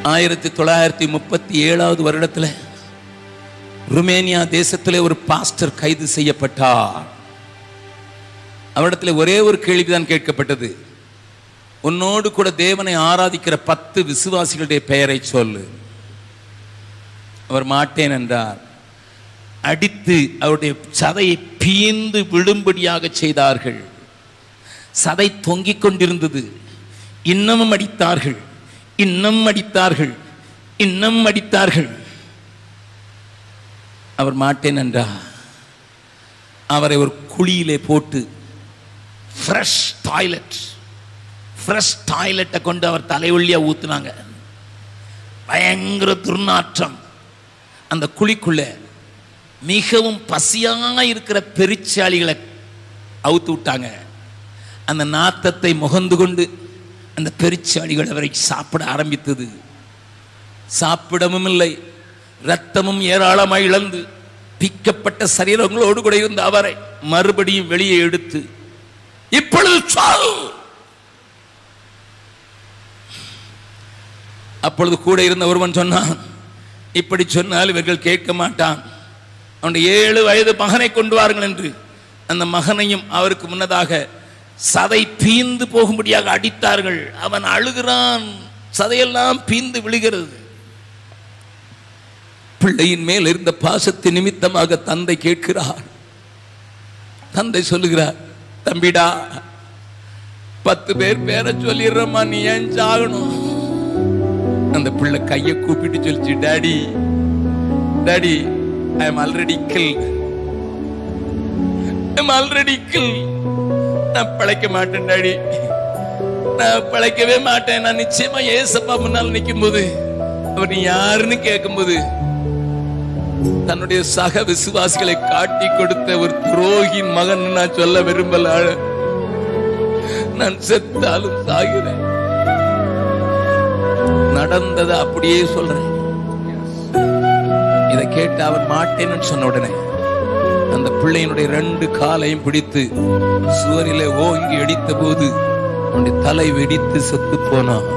ஆயிரத்தி தொள்ளாயிரத்தி முப்பத்தி ஏழாவது வருடத்தில் ருமேனியா தேசத்திலே ஒரு பாஸ்டர் கைது செய்யப்பட்டார் அவரிடத்தில் ஒரே ஒரு கேள்விதான் கேட்கப்பட்டது உன்னோடு கூட தேவனை ஆராதிக்கிற பத்து விசுவாசிகளுடைய பெயரை சொல்லு அவர் மாட்டேன் என்றார் அடித்து அவருடைய சதையை பீந்து விழும்படியாக செய்தார்கள் சதை தொங்கிக் கொண்டிருந்தது இன்னமும் அடித்தார்கள் இன்னும் அடித்தார்கள் இன்னும் அடித்தார்கள் அவர் மாட்டேன் என்றார் அவரை ஒரு குழியிலே போட்டு ஃப்ரெஷ் டாய்லெட் ஃப்ரெஷ் டாய்லெட்டை கொண்டு அவர் தலைவழியா ஊத்துனாங்க பயங்கர துர்நாற்றம் அந்த குழிக்குள்ள மிகவும் பசியா இருக்கிற பெருச்சாளிகளை அவுத்து விட்டாங்க அந்த நாத்தத்தை முகந்து கொண்டு அந்த பெருச்சாளிகள் அவரை சாப்பிட ஆரம்பித்தது சாப்பிடவும் இல்லை இரத்தமும் ஏராளமாய் இழந்து பிக்கப்பட்ட சரீரங்களோடு கூட இருந்த அவரை மறுபடியும் வெளியே எடுத்து இப்பொழுது சொல் அப்பொழுது கூட இருந்த ஒருவன் சொன்னான் இப்படி சொன்னால் இவர்கள் கேட்க மாட்டான் அவனுடைய ஏழு வயது மகனை கொண்டு வாருங்கள் என்று அந்த மகனையும் அவருக்கு முன்னதாக சதை பீந்து போகும்படியாக அடித்தார்கள் அவன் அழுகிறான் சதையெல்லாம் பீந்து விழுகிறது பிள்ளையின் மேல் இருந்த பாசத்தின் நிமித்தமாக தந்தை கேட்கிறார் தந்தை சொல்லுகிறார் தம்பிடா பத்து பேர் பேரை சொல்லிடுறம்மா நீ ஏன் சாகணும் அந்த பிள்ளை கையை கூப்பிட்டு சொல்லிச்சு daddy daddy I am already kill I already kill நான் பிழைக்க மாட்டேன் டாடி நான் பிழைக்கவே மாட்டேன் நான் நிச்சயமா ஏசப்பா முன்னால் நிற்கும் போது அவர் நீ யாருன்னு கேட்கும்போது தன்னுடைய சக விசுவாசிகளை காட்டி கொடுத்த ஒரு துரோகின் மகன் நான் சொல்ல விரும்பல நான் செத்தாலும் சாகிறேன் நடந்ததை அப்படியே சொல்றேன் இதை கேட்டு அவர் மாட்டேன்னு சொன்ன உடனே அந்த பிள்ளையினுடைய ரெண்டு காலையும் பிடித்து சுவரிலே ஓங்கி அடித்த போது அவனுடைய தலை வெடித்து செத்து போனான்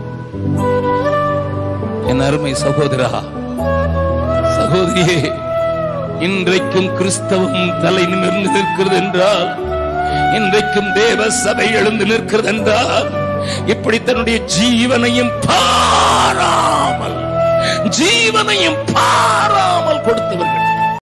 என் அருமை சகோதரா சகோதரியே இன்றைக்கும் கிறிஸ்தவம் தலை நிமிர்ந்து நிற்கிறது என்றால் இன்றைக்கும் தேவ சபை எழுந்து நிற்கிறது என்றால் இப்படி தன்னுடைய ஜீவனையும் பாராமல் ஜீவனையும் பாராமல் கொடுத்தவர்கள்